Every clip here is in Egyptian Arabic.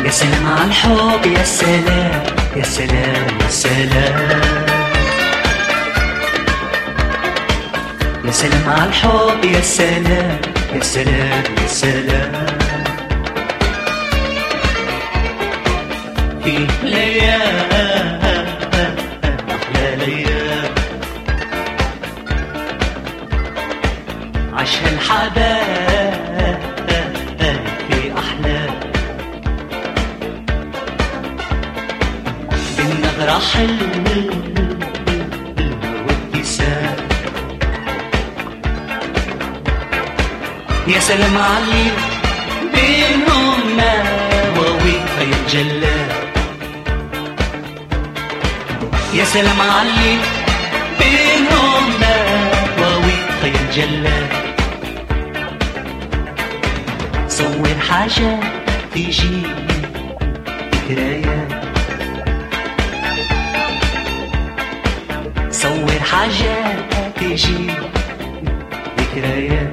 يا سلام على الحب يا سلام يا سلام يا سلام يا سلام على الحب يا سلام يا سلام يا سلام في ليال أحلى ليال عاشها الحبايب في أحلام بالنظرة حلوة وابتسام يا سلام علي بينهم نواوي فيتجلى يا سلام علي بينهم نواوي فيتجلى صور حاجة تيجي ذكريات صور حاجة تيجي ذكريات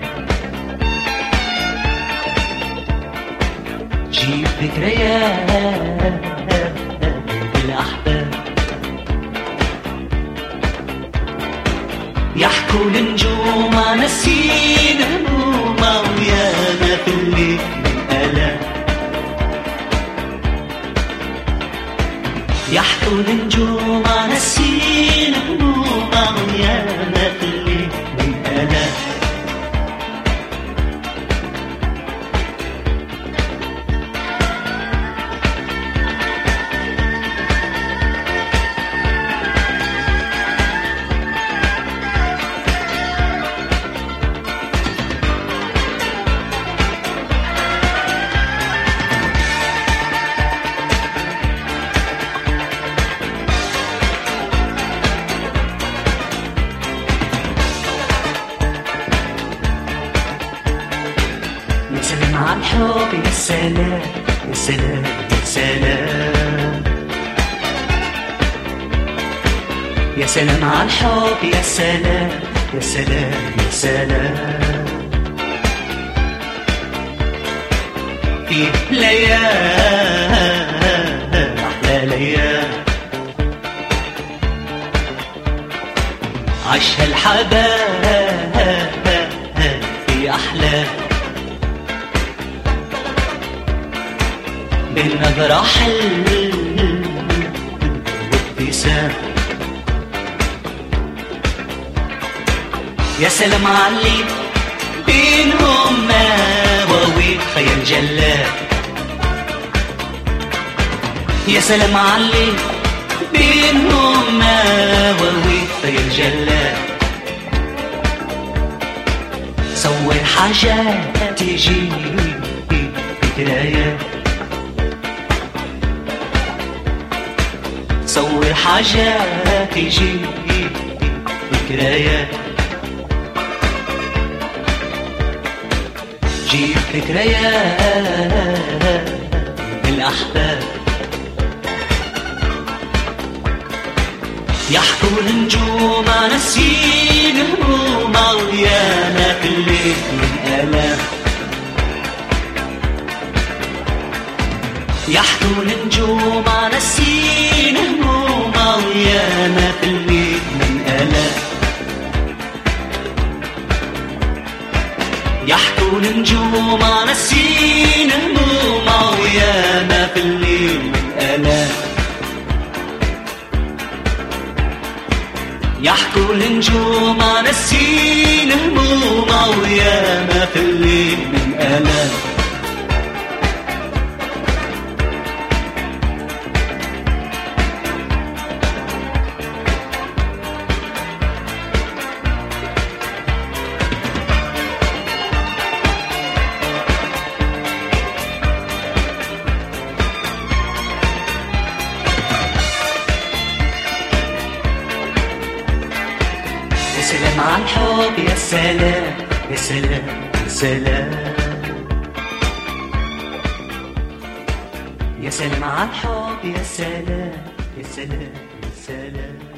جيب ذكريات بالأحباب يحكوا النجوم نسين همومة ويانا في الليل ألم يحكوا النجوم نسين همومة ويانا في الليل ألم يا سلام على الحب يا سلام يا سلام يا سلام يا سلام على الحب يا سلام يا سلام يا سلام في ليال أحلى ليال عاشها الحبايب في أحلام بالنظرة حل وابتسام يا سلام علي بينهم مواويل خيال جلال يا سلام علي بينهم مواويل خيال جلال صور حاجات تجي ذكريات صور حاجات تجي ذكريات جيب ذكريات بالأحباب يحكوا النجوم نسين همومة ويانا في الليل من آلام يحكوا النجوم نسين همومة ويانا في الليل من آلام يحكوا النجوم نسين همومة ويانا في الليل من آلام يحكوا النجوم نسين همومة ويانا في الليل من آلام يا سلام على الحب يا سلام يا سلام يا سلام يا سلام على الحب يا سلام يا سلام يا سلام